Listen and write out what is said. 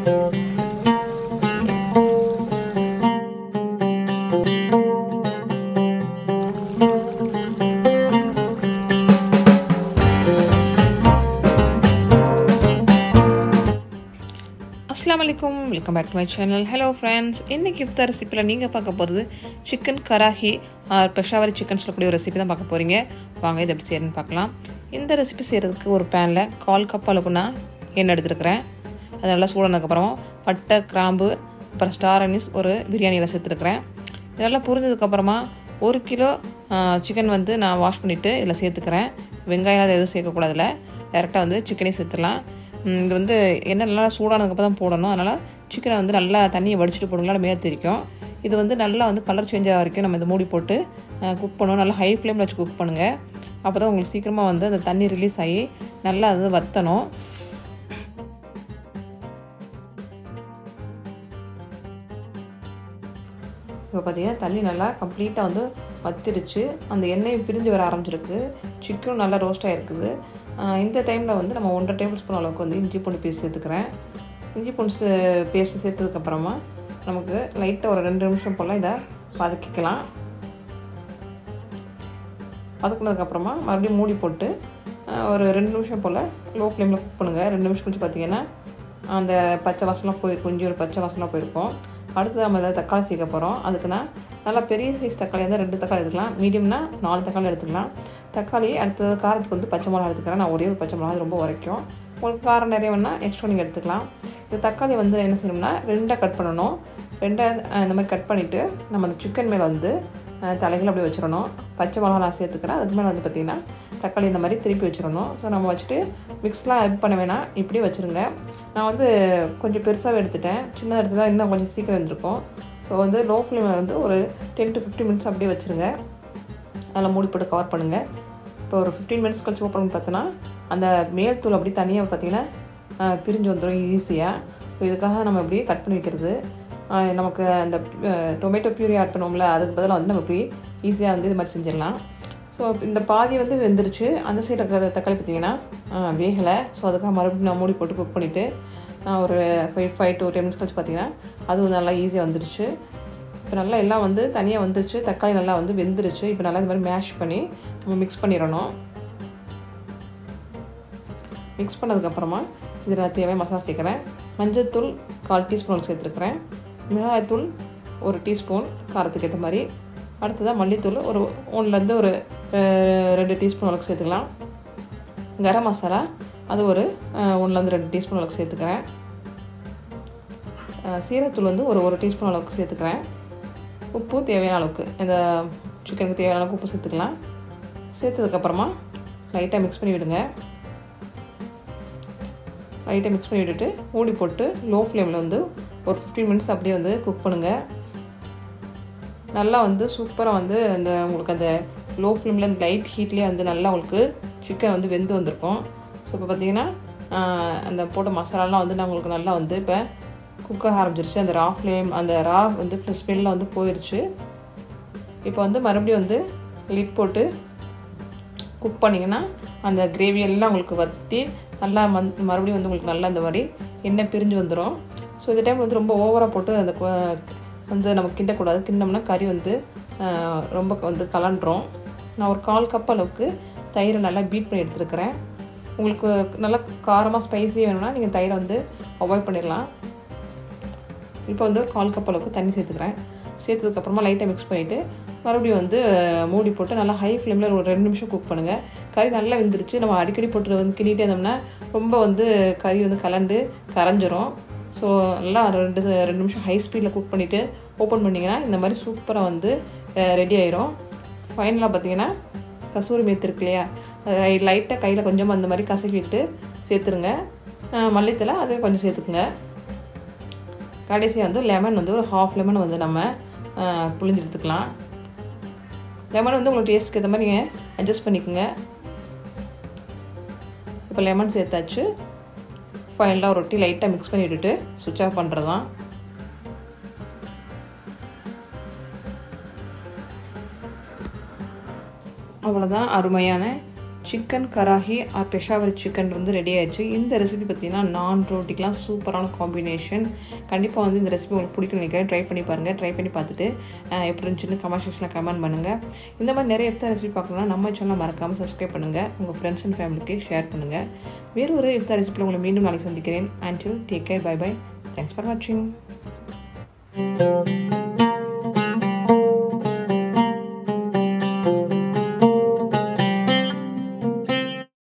அஸ்லாம் வலைக்கும் welcome back to my channel hello friends இன்றைக்கி இஃப்தார் ரெசிப்பியில் நீங்கள் பார்க்க போகிறது chicken karahi or Peshawari chicken சொல்லக்கூடிய ஒரு ரெசிபி தான் பார்க்க போகிறீங்க வாங்க இதை எப்படி செய்யறதுன்னு பார்க்கலாம் இந்த ரெசிபி செய்கிறதுக்கு ஒரு பேனில் கால் கப் அளவுக்கு நான் எண்ணெய் எடுத்துருக்கிறேன் அது நல்லா சூடானதுக்கப்புறம் பட்டை கிராம்பு அப்புறம் ஸ்டார் அனிஸ் ஒரு பிரியாணியில் சேர்த்துருக்குறேன் இதெல்லாம் புரிஞ்சதுக்கப்புறமா ஒரு கிலோ சிக்கன் வந்து நான் வாஷ் பண்ணிவிட்டு இதில் சேர்த்துக்கிறேன் வெங்காயம் அது எதுவும் சேர்க்கக்கூடாதுல டேரெக்டாக வந்து சிக்கனே சேர்த்துடலாம் இது வந்து எண்ணெய் நல்லா சூடானதுக்கப்புறம் தான் போடணும் அதனால் சிக்கனை வந்து நல்லா தண்ணியை வடிச்சிட்டு போடுங்களா மேலே தெரிக்கும் இது வந்து நல்லா வந்து கலர் சேஞ்ச் ஆக வரைக்கும் நம்ம இதை மூடி போட்டு குக் பண்ணுவோம் நல்லா ஹை ஃப்ளேமில் வச்சு குக் பண்ணுங்கள் அப்போ தான் உங்களுக்கு சீக்கிரமாக வந்து அந்த தண்ணி ரிலீஸ் ஆகி நல்லா அது வற்றணும் இப்போ பார்த்தீங்கன்னா தண்ணி நல்லா கம்ப்ளீட்டாக வந்து வத்திருச்சு அந்த எண்ணெய் பிரிஞ்சு வர ஆரம்பிச்சிருக்கு சிக்கனும் நல்லா ரோஸ்ட்டாக இருக்குது இந்த டைமில் வந்து நம்ம ஒன்றரை டேபிள் ஸ்பூன் அளவுக்கு வந்து இஞ்சி பூண்டு பேஸ்ட் சேர்த்துக்கிறேன் இஞ்சி பூண்டு பேஸ்ட்டு சேர்த்ததுக்கப்புறமா நமக்கு லைட்டாக ஒரு ரெண்டு நிமிஷம் போல் இதை வதக்கிக்கலாம் வதக்குனதுக்கப்புறமா மறுபடியும் மூடி போட்டு ஒரு ரெண்டு நிமிஷம் போல் லோ ஃப்ளேமில் குக் பண்ணுங்கள் ரெண்டு நிமிஷம் கழிச்சு பார்த்தீங்கன்னா அந்த பச்சை வாசலாம் போய் கொஞ்சம் ஒரு பச்சை வாசலாம் போயிருக்கும் அடுத்து நம்ம இதில் தக்காளி சேர்க்க போகிறோம் அதுக்கு நான் நல்லா பெரிய சைஸ் தக்காளி இருந்தால் ரெண்டு தக்காளி எடுத்துக்கலாம் மீடியம்னா நாலு தக்காளி எடுத்துக்கலாம் தக்காளி அடுத்தது காரத்துக்கு வந்து பச்சை மிளகா எடுத்துக்கிறேன் நான் ஒரே ஒரு பச்சை மிளகா ரொம்ப உரைக்கும் உங்களுக்கு காரம் நிறைய வேணால் எக்ஸ்ட்ரா நீங்கள் எடுத்துக்கலாம் இந்த தக்காளி வந்து என்ன செய்யணும்னா ரெண்டாக கட் பண்ணணும் ரெண்டாக இந்த மாதிரி கட் பண்ணிவிட்டு நம்ம அந்த சிக்கன் மேலே வந்து தலைகள் அப்படியே வச்சிடணும் பச்சை மிளகா நான் சேர்த்துக்கிறேன் அதுக்கு மேலே வந்து பார்த்திங்கன்னா தக்காளி இந்த மாதிரி திருப்பி வச்சிடணும் ஸோ நம்ம வச்சுட்டு மிக்ஸ்லாம் இது பண்ண வேணாம் இப்படியே வச்சுருங்க நான் வந்து கொஞ்சம் பெருசாகவே எடுத்துட்டேன் சின்னதாக எடுத்து தான் இன்னும் கொஞ்சம் சீக்கிரம் இருந்திருக்கும் ஸோ வந்து லோ ஃப்ளேமில் வந்து ஒரு டென் டு ஃபிஃப்டின் மினிட்ஸ் அப்படியே வச்சுருங்க அதில் மூடி போட்டு கவர் பண்ணுங்கள் இப்போ ஒரு ஃபிஃப்டீன் மினிட்ஸ் கழிச்சு ஓப்பன் பண்ணி பார்த்தோன்னா அந்த மேல் தூள் அப்படி தனியாக பார்த்தீங்கன்னா பிரிஞ்சு வந்துடும் ஈஸியாக இதுக்காக நம்ம இப்படி கட் பண்ணி வைக்கிறது நமக்கு அந்த டொமேட்டோ பியூரி ஆட் பண்ணுவோம்ல அதுக்கு பதிலாக வந்து நம்ம இப்படி ஈஸியாக வந்து இது மாதிரி செஞ்சிடலாம் ஸோ இந்த பாதி வந்து வெந்துருச்சு அந்த சைடு இருக்கிற தக்காளி பார்த்திங்கன்னா வேகலை ஸோ அதுக்காக மறுபடியும் நான் மூடி போட்டு குக் பண்ணிவிட்டு ஒரு five five to ten minutes கழிச்சு பார்த்திங்கன்னா அதுவும் நல்லா ஈஸியாக வந்துருச்சு இப்போ நல்லா எல்லாம் வந்து தனியாக வந்துருச்சு தக்காளி நல்லா வந்து வெந்துருச்சு இப்போ நல்லா இது மாதிரி மேஷ் பண்ணி நம்ம மிக்ஸ் பண்ணிடணும் மிக்ஸ் பண்ணதுக்கப்புறமா இதில் தேவையான மசாலா சேர்க்குறேன் மஞ்சள்தூள் கால் டீஸ்பூன் சேர்த்துருக்குறேன் மிளகாய்த்தூள் ஒரு டீஸ்பூன் காரத்துக்கு ஏற்ற மாதிரி அடுத்ததாக மல்லித்தூள் ஒரு ஒன்றுலேருந்து ஒரு ரெண்டு டீஸ்பூன் அளவுக்கு சேர்த்துக்கலாம் கரம் மசாலா அது ஒரு ஒன்றுலேருந்து ரெண்டு டீஸ்பூன் அளவுக்கு சேர்த்துக்கிறேன் சீரகத்தூள் வந்து ஒரு ஒரு டீஸ்பூன் அளவுக்கு சேர்த்துக்கிறேன் உப்பு தேவையான அளவுக்கு இந்த சிக்கனுக்கு தேவையான அளவுக்கு உப்பு சேர்த்துக்கலாம் சேர்த்ததுக்கப்புறமா லைட்டாக மிக்ஸ் பண்ணி விடுங்க லைட்டாக மிக்ஸ் பண்ணி விட்டுட்டு மூடி போட்டு லோ ஃப்ளேமில் வந்து ஒரு ஃபிஃப்டீன் மினிட்ஸ் அப்படியே வந்து குக் பண்ணுங்கள் நல்லா வந்து சூப்பராக வந்து அந்த உங்களுக்கு அந்த லோ ஃப்ளேமில் அந்த லைட் ஹீட்லேயே வந்து நல்லா உங்களுக்கு சிக்கன் வந்து வெந்து வந்திருக்கும் ஸோ இப்போ பார்த்தீங்கன்னா அந்த போட்ட மசாலாலாம் வந்து நான் உங்களுக்கு நல்லா வந்து இப்போ குக் ஆக ஆரம்பிச்சிருச்சு அந்த ரா ஃப்ளேம் அந்த ரா வந்து ஸ்மெல்லாம் வந்து போயிடுச்சு இப்போ வந்து மறுபடியும் வந்து லிட் போட்டு குக் பண்ணிங்கன்னா அந்த கிரேவி எல்லாம் உங்களுக்கு வற்றி நல்லா மந் மறுபடியும் வந்து உங்களுக்கு நல்லா இந்த மாதிரி எண்ணெய் பிரிஞ்சு வந்துடும் ஸோ இந்த டைம் வந்து ரொம்ப ஓவராக போட்டு அந்த வந்து நம்ம கிண்டக்கூடாது கிண்டோம்னா கறி வந்து ரொம்ப வந்து கலண்டுரும் நான் ஒரு கால் கப் அளவுக்கு தயிரை நல்லா பீட் பண்ணி எடுத்துருக்கிறேன் உங்களுக்கு நல்லா காரமாக ஸ்பைஸியாக வேணும்னா நீங்கள் தயிரை வந்து அவாய்ட் பண்ணிடலாம் இப்போ வந்து ஒரு கால் கப் அளவுக்கு தண்ணி சேர்த்துக்கிறேன் சேர்த்ததுக்கப்புறமா லைட்டாக மிக்ஸ் பண்ணிவிட்டு மறுபடியும் வந்து மூடி போட்டு நல்லா ஹை ஃப்ளேமில் ஒரு ரெண்டு நிமிஷம் குக் பண்ணுங்கள் கறி நல்லா வெந்துருச்சு நம்ம அடிக்கடி போட்டு வந்து கிண்டிகிட்டே இருந்தோம்னா ரொம்ப வந்து கறி வந்து கலண்டு கரைஞ்சிரும் ஸோ நல்லா ரெண்டு ரெண்டு நிமிஷம் ஹை ஸ்பீடில் குக் பண்ணிவிட்டு ஓப்பன் பண்ணிங்கன்னா இந்த மாதிரி சூப்பராக வந்து ரெடி ஆயிரும் ஃபைனலாக பார்த்தீங்கன்னா கசூரி மேத்து இருக்கு இல்லையா லைட்டாக கையில் கொஞ்சமாக அந்த மாதிரி கசக்கி விட்டு சேர்த்துருங்க மல்லித்தலை அது கொஞ்சம் சேர்த்துக்குங்க கடைசியாக வந்து லெமன் வந்து ஒரு ஹாஃப் லெமன் வந்து நம்ம புளிஞ்சு எடுத்துக்கலாம் லெமன் வந்து உங்களுக்கு டேஸ்ட்டுக்கு ஏற்ற மாதிரி நீங்கள் அட்ஜஸ்ட் பண்ணிக்கோங்க இப்போ லெமன் சேர்த்தாச்சு ஃபைனலாக ரொட்டி லைட்டாக மிக்ஸ் பண்ணி விட்டுட்டு சுவிட்ச் ஆஃப் பண்ணுறது தான் அவ்வளோதான் அருமையான chicken karahi or Peshawar chicken வந்து ரெடி ஆயிடுச்சு இந்த ரெசிபி பார்த்தீங்கன்னா நான் ரோட்டிக்கெலாம் சூப்பரான காம்பினேஷன் கண்டிப்பாக வந்து இந்த ரெசிபி உங்களுக்கு பிடிக்கும் நினைக்கிறேன் ட்ரை பண்ணி பாருங்கள் ட்ரை பண்ணி பார்த்துட்டு எப்படி இருந்துச்சுன்னு கமெண்ட் செக்ஷனில் கமெண்ட் பண்ணுங்கள் இந்த மாதிரி நிறைய இஃப்தார் ரெசிபி பார்க்கணும்னா நம்ம சேனலை மறக்காமல் சப்ஸ்கிரைப் பண்ணுங்கள் உங்கள் ஃப்ரெண்ட்ஸ் அண்ட் ஃபேமிலிக்கு ஷேர் பண்ணுங்கள் வேறு ஒரு இஃப்தார் ரெசிபியில் உங்களை மீண்டும் நாளைக்கு சந்திக்கிறேன் until take care bye bye thanks for வாட்சிங்